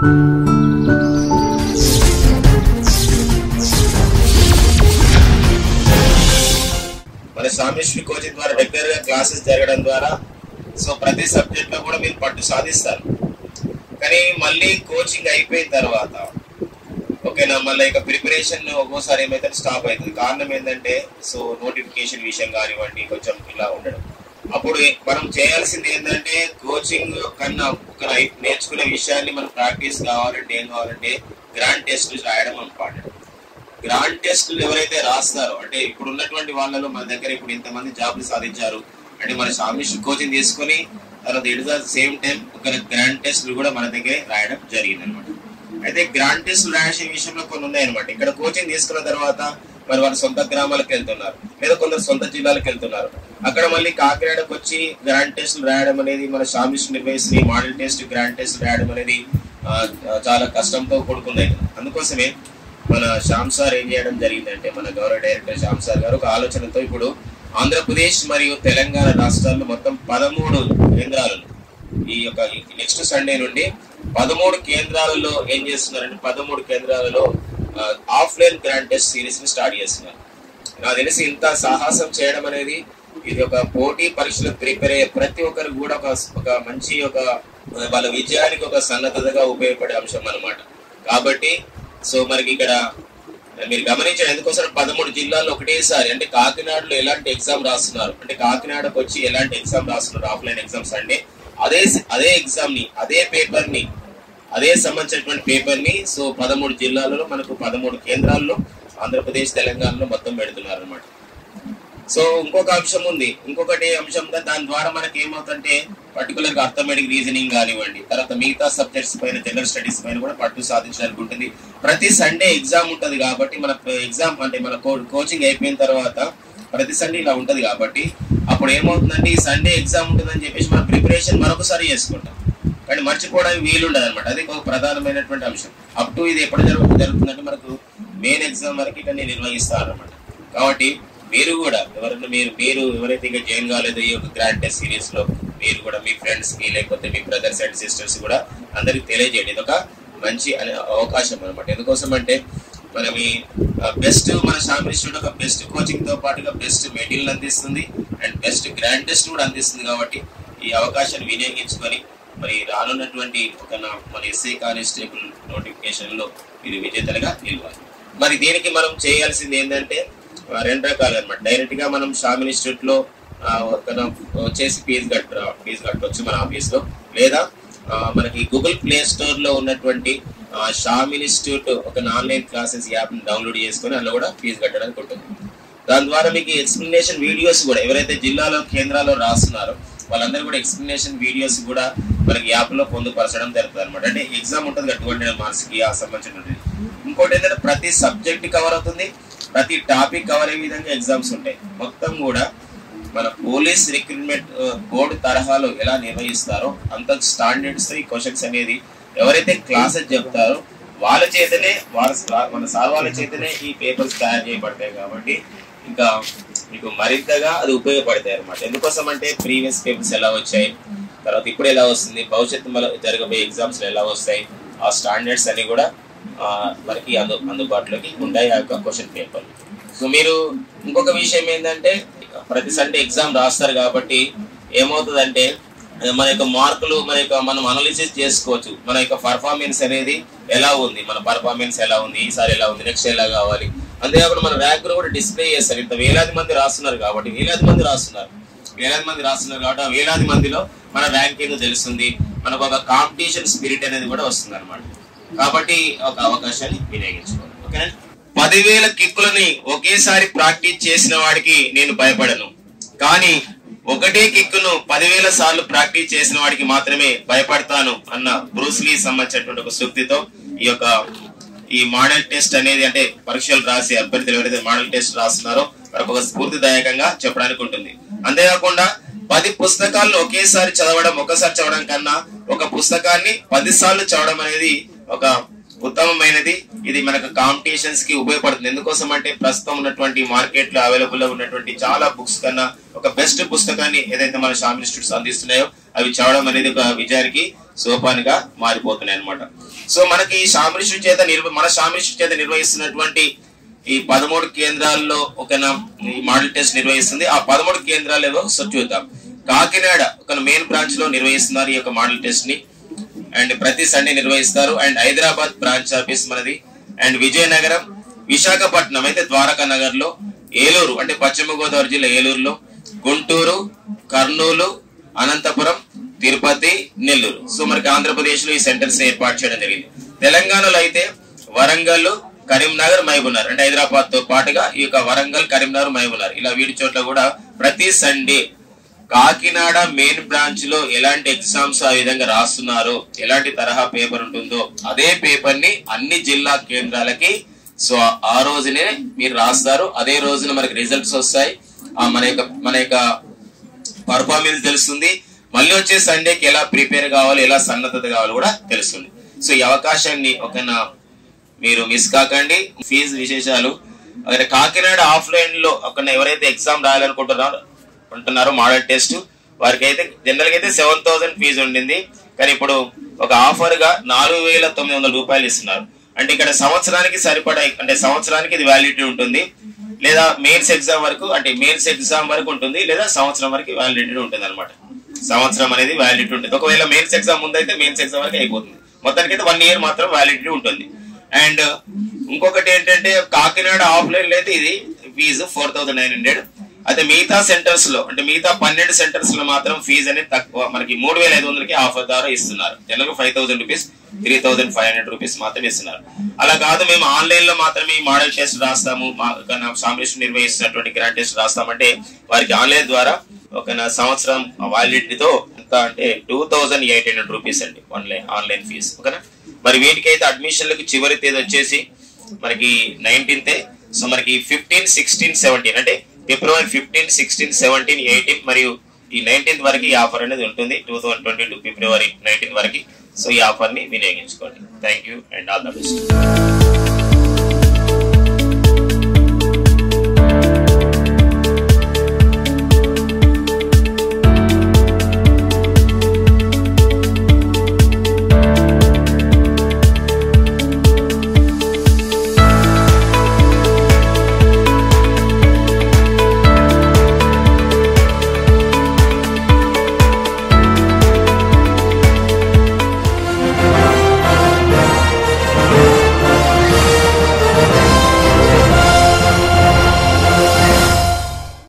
మన సామిశ్రీ కోచింగ్ ద్వారా రెగ్యులర్ గా క్లాసెస్ జరగడం ద్వారా సో ప్రతి సబ్జెక్ట్ లో కూడా మీరు పట్టు సాధిస్తారు కానీ మళ్ళీ కోచింగ్ అయిపోయిన తర్వాత ఓకేనా మళ్ళీ ఇక ప్రిపరేషన్ ఒక్కోసారి ఏమైతే స్టాప్ అవుతుంది కారణం ఏంటంటే సో నోటిఫికేషన్ విషయం కానివ్వండి కొంచెం ఇలా ఉండడం అప్పుడు మనం చేయాల్సింది ఏంటంటే కోచింగ్ కన్నా ఒక నై- నేర్చుకునే విషయాన్ని మనం ప్రాక్టీస్ కావాలంటే ఏం కావాలంటే గ్రాండ్ టెస్ట్ రాయడం ఇంపార్టెంట్ గ్రాండ్ టెస్టులు ఎవరైతే రాస్తారో అంటే ఇప్పుడు ఉన్నటువంటి వాళ్ళలో మన దగ్గర ఇప్పుడు ఇంతమంది జాబ్లు సాధించారు అంటే మన సామిష్ కోచింగ్ తీసుకొని తర్వాత ఇట్ ద సేమ్ టైం ఒక గ్రాండ్ టెస్టులు కూడా మన దగ్గరే రాయడం జరిగింది అనమాట అయితే గ్రాండ్ టెస్ట్ రాసే విషయంలో కొన్ని ఉన్నాయన్నమాట ఇక్కడ కోచింగ్ తీసుకున్న తర్వాత మరి వారి సొంత గ్రామాలకు వెళ్తున్నారు లేదా కొందరు సొంత జిల్లాలకు వెళ్తున్నారు అక్కడ మళ్ళీ కాకినాడకు వచ్చి గ్రాండ్ టెస్ట్ రాయడం అనేది మన షామిష్ నిర్వహిస్తుంది మోడల్ టెస్ట్ గ్రాండ్ టెస్ట్ రాయడం అనేది ఆ, చాలా కష్టంతో కూడుకున్నాయి అందుకోసమే మన శ్యామ్ సార్ ఏం చేయడం జరిగిందంటే మన గౌరవ డైరెక్టర్ శ్యామ్ సార్ గారు ఒక ఆలోచనతో ఇప్పుడు ఆంధ్రప్రదేశ్ మరియు తెలంగాణ రాష్ట్రాల్లో మొత్తం పదమూడు కేంద్రాలలో ఈ యొక్క నెక్స్ట్ సండే నుండి పదమూడు కేంద్రాలలో ఏం చేస్తున్నారంటే పదమూడు కేంద్రాలలో ఆఫ్లైన్ గ్రాండ్ టెస్ట్ సిరీస్ ని స్టార్ట్ చేస్తున్నారు నాకు తెలిసి ఇంత సాహసం చేయడం అనేది ఇది ఒక పోటీ పరీక్షలకు ప్రిపేర్ అయ్యే ప్రతి ఒక్కరికి కూడా ఒక ఒక మంచి ఒక వాళ్ళ విజయానికి ఒక సన్నద్ధతగా ఉపయోగపడే అంశం అన్నమాట కాబట్టి సో మనకి ఇక్కడ మీరు గమనించండి ఎందుకోసం పదమూడు జిల్లాల్లో ఒకటేసారి అంటే కాకినాడలో ఎలాంటి ఎగ్జామ్ రాస్తున్నారు అంటే కాకినాడకు వచ్చి ఎలాంటి ఎగ్జామ్ రాస్తున్నారు ఆఫ్లైన్ ఎగ్జామ్స్ అంటే అదే అదే ఎగ్జామ్ ని అదే పేపర్ ని అదే సంబంధించినటువంటి పేపర్ ని సో పదమూడు జిల్లాలలో మనకు పదమూడు కేంద్రాల్లో ఆంధ్రప్రదేశ్ తెలంగాణలో మొత్తం పెడుతున్నారు అనమాట సో ఇంకొక అంశం ఉంది ఇంకొకటి అంశం దా- దాని ద్వారా మనకి ఏమవుతుందంటే పర్టికులర్ గా అర్థమెటిక్ రీజనింగ్ కానివ్వండి తర్వాత మిగతా సబ్జెక్ట్స్ పైన జనరల్ స్టడీస్ పైన కూడా పట్టు సాధించడానికి ఉంటుంది ప్రతి సండే ఎగ్జామ్ ఉంటది కాబట్టి మన ఎగ్జామ్ అంటే మన కోచింగ్ అయిపోయిన తర్వాత ప్రతి సండే ఇలా ఉంటది కాబట్టి అప్పుడు ఏమవుతుందంటే ఈ సండే ఎగ్జామ్ ఉంటుందని చెప్పేసి మన ప్రిపరేషన్ మరొకసారి చేసుకుంటాం కానీ మర్చిపోవడానికి వీలుండదు అనమాట అది ఒక ప్రధానమైనటువంటి అంశం అప్ టు ఇది ఎప్పుడు జరుగు జరుగుతుందంటే మనకు మెయిన్ ఎగ్జామ్ వరకు ఇక్కడ నిర్వహిస్తారు అనమాట కాబట్టి మీరు కూడా ఎవరైనా మీరు మీరు ఎవరైతే ఇంకా జాయిన్ కాలేదో ఈ యొక్క గ్రాండ్ టెస్ట్ సిరీస్ లో మీరు కూడా మీ ఫ్రెండ్స్ కి లేకపోతే మీ బ్రదర్స్ అండ్ సిస్టర్స్ కూడా అందరికి తెలియజేయండి ఇది ఒక మంచి అనే అవకాశం అనమాట ఎందుకోసం అంటే మనం ఈ బెస్ట్ మన షామ్ ఇన్స్టిట్యూట్ ఒక బెస్ట్ కోచింగ్ తో పాటుగా బెస్ట్ మెటీరియల్ అందిస్తుంది అండ్ బెస్ట్ గ్రాండ్ టెస్ట్ కూడా అందిస్తుంది కాబట్టి ఈ అవకాశాన్ని వినియోగించుకొని మరి రానున్నటువంటి ఒక నా- మన ఎస్ఐ కానిస్టేబుల్ నోటిఫికేషన్ లో మీరు విజేతలుగా నిలవాలి మరి దీనికి మనం చేయాల్సింది ఏంటంటే ఆ, రెండు రకాలు అనమాట డైరెక్ట్ గా మనం షామ్ ఇన్స్టిట్యూట్ లో ఆ, ఒక నా- వచ్చేసి ఫీజు కట్ట ఫీజు కట్టవచ్చు మన ఆఫీస్ లో లేదా ఆ, మనకి గూగుల్ ప్లే స్టోర్ లో ఉన్నటువంటి ఆ, షామ్ ఇన్స్టిట్యూట్ ఒక ఆన్లైన్ క్లాసెస్ యాప్ డౌన్లోడ్ చేసుకొని అందులో కూడా ఫీజు కట్టడానికి ఉంటుంది దాని ద్వారా మీకు ఎక్స్ప్లెనేషన్ వీడియోస్ కూడా ఎవరైతే జిల్లాలో కేంద్రాల్లో రాస్తున్నారో వాళ్ళందరూ కూడా ఎక్స్ప్లెనేషన్ వీడియోస్ కూడా మనకి యాప్ లో పొందుపరచడం జరుగుతుంది అనమాట అంటే ఎగ్జామ్ ఉంటుంది కదా టూ హండ్రెడ్ మార్క్స్ కి ఆ సంబంధించినటువంటి ఇంకోటి ఏంటంటే ప్రతి సబ్జెక్ట్ కవర్ అవుతుంది ప్రతి టాపిక్ కవర్ అయ్యే విధంగా ఎగ్జామ్స్ ఉంటాయి మొత్తం కూడా మన పోలీస్ రిక్రూట్మెంట్ బోర్డు తరహాలో ఎలా నిర్వహిస్తారో అంత స్టాండర్డ్స్ ఈ క్వశ్చన్స్ అనేది ఎవరైతే క్లాసెస్ చెప్తారో వాళ్ళ చేతనే వాళ్ళ సా- మన సార్ వాళ్ళ చేతనే ఈ పేపర్స్ తయారు చేయబడతాయి కాబట్టి ఇంకా మీకు మరింతగా అది ఉపయోగపడతాయి అనమాట ఎందుకోసం అంటే ప్రీవియస్ పేపర్స్ ఎలా వచ్చాయి తర్వాత ఇప్పుడు ఎలా వస్తుంది భవిష్యత్తులో జరగబోయే ఎగ్జామ్స్ ఎలా వస్తాయి ఆ స్టాండర్డ్స్ అన్ని కూడా ఆ, మనకి అందు అందుబాటులోకి ఉంటాయి ఆ యొక్క క్వశ్చన్ పేపర్ సో మీరు ఇంకొక విషయం ఏంటంటే ప్రతి సండే ఎగ్జామ్ రాస్తారు కాబట్టి ఏమవుతుందంటే మన యొక్క మార్కులు మన యొక్క మనం అనాలిసిస్ చేసుకోవచ్చు మన యొక్క పర్ఫార్మెన్స్ అనేది ఎలా ఉంది మన పర్ఫార్మెన్స్ ఎలా ఉంది ఈసారి ఎలా ఉంది నెక్స్ట్ ఎలా కావాలి అంతేకాకుండా మన ర్యాంకులు కూడా డిస్ప్లే చేస్తారు ఇంత వేలాది మంది రాస్తున్నారు కాబట్టి వేలాది మంది రాస్తున్నారు వేలాది మంది రాస్తున్నారు కాబట్టి ఆ వేలాది మందిలో మన ర్యాంక్ ఏదో తెలుస్తుంది మనకు ఒక కాంపిటీషన్ స్పిరిట్ అనేది కూడా వస్తుంది అనమాట కాబట్టి ఒక అవకాశాన్ని వినియోగించుకోవాలి ఓకేనా పదివేల కిక్కులని ఒకేసారి ప్రాక్టీస్ చేసిన వాడికి నేను భయపడను కానీ ఒకటే కిక్కును పదివేల సార్లు ప్రాక్టీస్ చేసిన వాడికి మాత్రమే భయపడతాను అన్న బ్రూస్లీ సంబంధించినటువంటి ఒక సూక్తితో ఈ యొక్క ఈ మోడల్ టెస్ట్ అనేది అంటే పరీక్షలు రాసి అభ్యర్థులు ఎవరైతే మోడల్ టెస్ట్ రాస్తున్నారో వారికి ఒక స్ఫూర్తిదాయకంగా చెప్పడానికి ఉంటుంది అంతేకాకుండా పది పుస్తకాలను ఒకేసారి చదవడం ఒకసారి చదవడం కన్నా ఒక పుస్తకాన్ని పది సార్లు చదవడం అనేది ఒక ఉత్తమమైనది ఇది మనకు కాంపిటీషన్స్ కి ఉపయోగపడుతుంది ఎందుకోసం అంటే ప్రస్తుతం ఉన్నటువంటి మార్కెట్ లో అవైలబుల్ లో ఉన్నటువంటి చాలా బుక్స్ కన్నా ఒక బెస్ట్ పుస్తకాన్ని ఏదైతే మన షామ్ ఇన్స్టిట్యూట్స్ అందిస్తున్నాయో అవి చదవడం అనేది ఒక విజయానికి సోపానిగా మారిపోతున్నాయి అన్నమాట సో మనకి సామరిషు చేత నిర్వ మన సామరిషు చేత నిర్వహిస్తున్నటువంటి ఈ పదమూడు కేంద్రాల్లో ఒక ఈ మోడల్ టెస్ట్ నిర్వహిస్తుంది ఆ పదమూడు కేంద్రాలు ఏవో సో చూద్దాం కాకినాడ ఒక మెయిన్ బ్రాంచ్ లో నిర్వహిస్తున్నారు ఈ యొక్క మోడల్ టెస్ట్ ని అండ్ ప్రతి సండే నిర్వహిస్తారు అండ్ హైదరాబాద్ బ్రాంచ్ ఆఫీస్ మనది అండ్ విజయనగరం విశాఖపట్నం అయితే ద్వారకా నగర్ లో ఏలూరు అంటే పశ్చిమ గోదావరి జిల్లా ఏలూరులో గుంటూరు కర్నూలు అనంతపురం తిరుపతి నెల్లూరు సో మనకి ఆంధ్రప్రదేశ్ లో ఈ సెంటర్స్ ఏర్పాటు చేయడం జరిగింది తెలంగాణలో అయితే వరంగల్ కరీంనగర్ మహబూబ్నగర్ అంటే హైదరాబాద్ తో పాటుగా ఈ యొక్క వరంగల్ కరీంనగర్ మహబూబ్నగర్ ఇలా వీడి చోట్ల కూడా ప్రతి సండే కాకినాడ మెయిన్ బ్రాంచ్ లో ఎలాంటి ఎగ్జామ్స్ ఆ విధంగా రాస్తున్నారో ఎలాంటి తరహా పేపర్ ఉంటుందో అదే పేపర్ ని అన్ని జిల్లా కేంద్రాలకి సో ఆ రోజునే మీరు రాస్తారు అదే రోజున మనకి రిజల్ట్స్ వస్తాయి ఆ మన యొక్క మన యొక్క పర్ఫార్మెన్స్ తెలుస్తుంది మళ్ళీ వచ్చే సండేకి ఎలా ప్రిపేర్ కావాలి ఎలా సన్నద్ధత కావాలి కూడా తెలుస్తుంది సో ఈ అవకాశాన్ని ఒక మీరు మిస్ కాకండి ఫీజు విశేషాలు అదే కాకినాడ ఆఫ్లైన్ లో ఒక ఎవరైతే ఎగ్జామ్ రాయాలనుకుంటున్నారో ఉంటున్నారో మోడల్ టెస్ట్ వారికి అయితే జనరల్ గా అయితే సెవెన్ థౌసండ్ ఫీజు ఉండింది కానీ ఇప్పుడు ఒక ఆఫర్ గా నాలుగు వేల తొమ్మిది వందల రూపాయలు ఇస్తున్నారు అంటే ఇక్కడ సంవత్సరానికి సరిపడా అంటే సంవత్సరానికి ఇది వ్యాలిడిటీ ఉంటుంది లేదా మెయిన్స్ ఎగ్జామ్ వరకు అంటే మెయిన్స్ ఎగ్జామ్ వరకు ఉంటుంది లేదా సంవత్సరం వరకు వ్యాలిడిటీ ఉంటుంది అనమాట సంవత్సరం అనేది వ్యాలిడిటీ ఉంటుంది ఒకవేళ మెయిన్స్ ఎగ్జామ్ ముందైతే మెయిన్స్ ఎగ్జామ్ వరకు అయిపోతుంది మొత్తానికి అయితే వన్ ఇయర్ మాత్రం వ్యాలిడిటీ ఉంటుంది అండ్ ఇంకొకటి ఏంటంటే కాకినాడ ఆఫ్లైన్ లో అయితే ఇది fee four thousand nine hundred అయితే మిగతా సెంటర్స్ లో అంటే మిగతా పన్నెండు సెంటర్స్ లో మాత్రం ఫీజు అనేది తక్కువ మనకి మూడు వేల ఐదు వందలకి ఆఫర్ ద్వారా ఇస్తున్నారు general five thousand rupees three thousand five hundred rupees మాత్రమే ఇస్తున్నారు అలా కాదు మేము ఆన్లైన్ లో మాత్రమే ఈ మోడల్ టెస్ట్ రాస్తాము మా సాంబేశ్వరం నిర్వహిస్తున్నటువంటి గ్రాండ్ టెస్ట్ రాస్తామంటే వారికి ఆన్లైన్ ద్వారా ఒక నా సంవత్సరం వాలిడిటీతో ఎంత అంటే two thousand eight hundred rupees అండి ఆన్లైన్ ఆన్లైన్ ఫీజు ఓకేనా మరి వీటికైతే అడ్మిషన్లకు చివరి తేదీ వచ్చేసి మనకి నైన్టీన్తే సో మనకి ఫిఫ్టీన్ సిక్స్టీన్ సెవెంటీన్ అంటే February fifteen sixteen seventeen eighteen మరియు ఈ నైన్టీన్త్ వరకు ఈ ఆఫర్ అనేది ఉంటుంది two thousand twenty two February nineteen వరకు సో ఈ ఆఫర్ ని వినియోగించుకోండి thank you and all the best